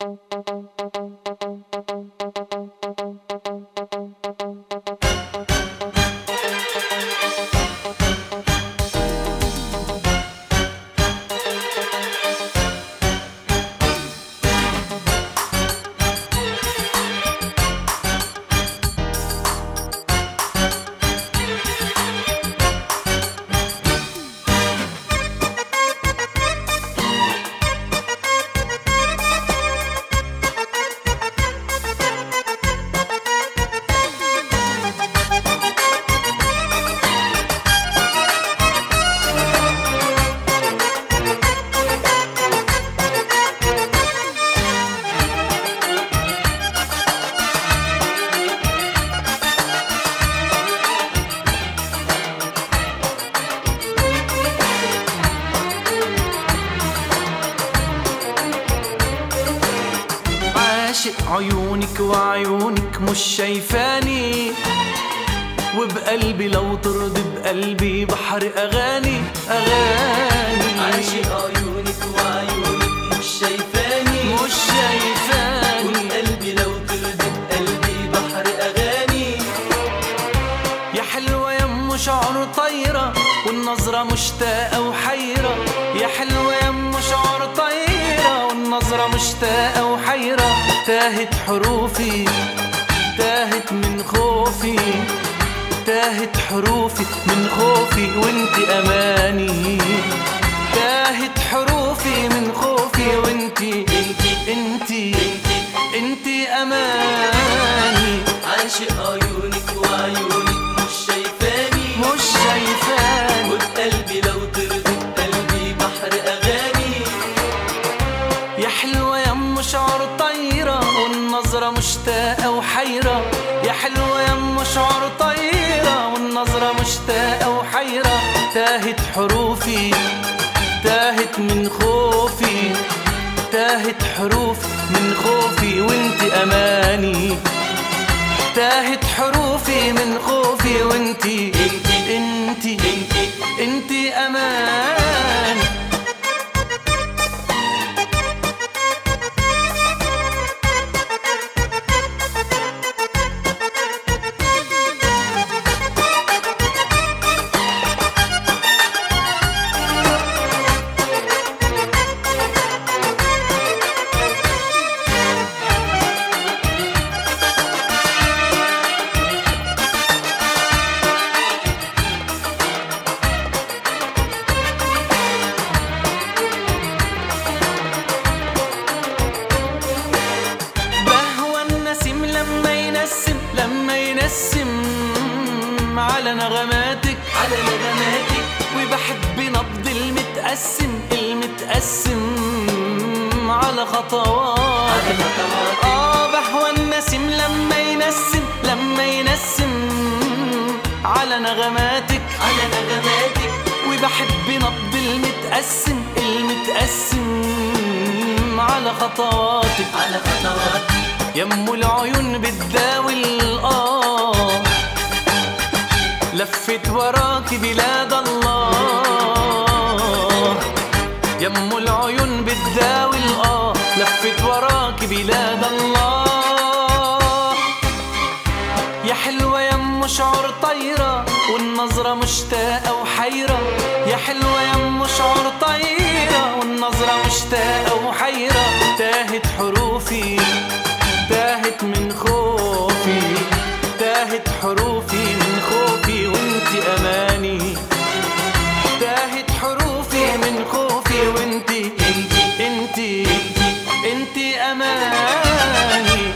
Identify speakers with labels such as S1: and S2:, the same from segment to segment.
S1: عاشق عيونك وعيونك مش شايفاني وبقلبي لو ترضي بقلبي بحر اغاني اغاني
S2: عاشق عيونك وعيونك مش شايفاني
S1: مش شايفاني
S2: وقلبي لو ترضي بقلبي بحر اغاني
S1: يا حلوة يا ام شعر طايرة والنظرة مشتاقة وحيرة يا حلوة يا ام شعر طايرة والنظرة مشتاقة وحيرة تاهت حروفي تاهت من خوفي تاهت حروفي من خوفي وانت اماني تاهت حروفي من خوفي وانت
S2: انتي
S1: انت انت اماني
S2: عاشق عيونك وعيونك مش شايفاني
S1: مش شايفاني
S2: وبقلبي لو ترضي بقلبي بحر اغاني
S1: يا حلوة يا ام شعر طايرة والنظرة مشتاقة وحيرة يا حلوة يا ام شعر طايرة والنظرة مشتاقة وحيرة تاهت حروفي تاهت من خوفي تاهت حروفي من خوفي وانت اماني تاهت حروفي من خوفي وانت
S2: انتي
S1: انت
S2: انتي
S1: انت اماني بهوى النسيم لما ينسم لما ينسم على نغماتك
S2: على نغماتك
S1: وبحب نبض المتقسم المتقسم على خطوات
S2: على خطواتك
S1: اه بهوى النسيم لما ينسم لما ينسم على نغماتك
S2: على نغماتك
S1: وبحب نبض المتقسم المتقسم على خطواتك
S2: على خطواتك
S1: يم العيون بتداوي الآه لفت وراك بلاد الله يم العيون بتداوي الآه لفت وراك بلاد الله يا حلوة يا ام شعر طايرة والنظرة مشتاقة وحيرة يا حلوة يا ام شعر طايرة والنظرة مشتاقة وحيرة تاهت حروفي تاهت من خوفي تاهت حروفي من خوفي وانت اماني تاهت حروفي من خوفي وانت
S2: انتي
S1: انت انت اماني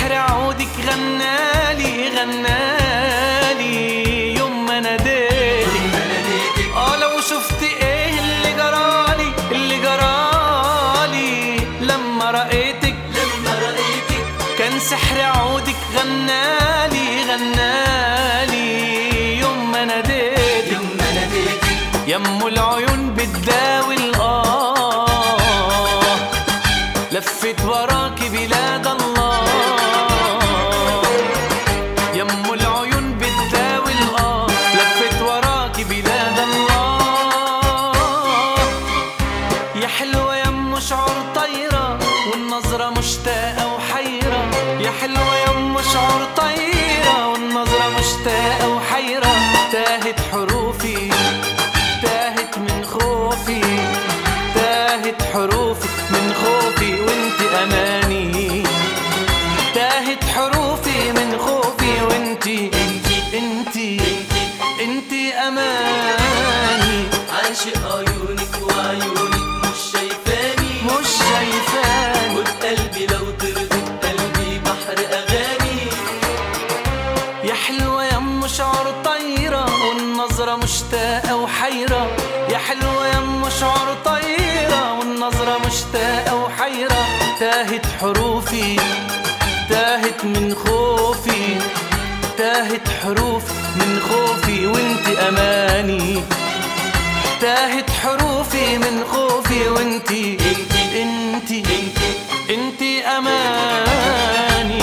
S1: سحر عودك غنالي غنالي يوم ما ناديتك
S2: ما ناديتك
S1: اه لو شفت ايه اللي جرالي اللي جرالي لما رأيتك
S2: لما رأيتك
S1: كان سحر عودك غنالي غنالي يوم ما ناديتك
S2: يوم ما ناديتك
S1: يم العيون بتداوي الآه لفت وراك بلاد الله يم العيون بتداوي الآه لفت وراك بلاد الله يا حلوة يم شعور طايرة والنظرة مشتاقة وحيرة يا حلوة يم شعور طايرة والنظرة مشتاقة وحيرة تاهت حروفي تاهت من خوفي تاهت حروفي من خوفي وانت اماني تاهت حروفي من خوفي وانت انت انت اماني
S2: عاشق عيونك وعيونك مش شايفاني
S1: مش شايفاني
S2: وبقلبي لو طرت قلبي بحر أغاني
S1: يا حلوة يا ام شعر طايرة والنظرة مشتاقة وحيرة يا حلوة يا ام شعر طايرة والنظرة مشتاقة وحيرة تاهت حروفي تاهت من خوفي تاهت حروفي من خوفي وانت اماني تاهت حروفي من خوفي وانت
S2: انت
S1: انت
S2: انت
S1: انت اماني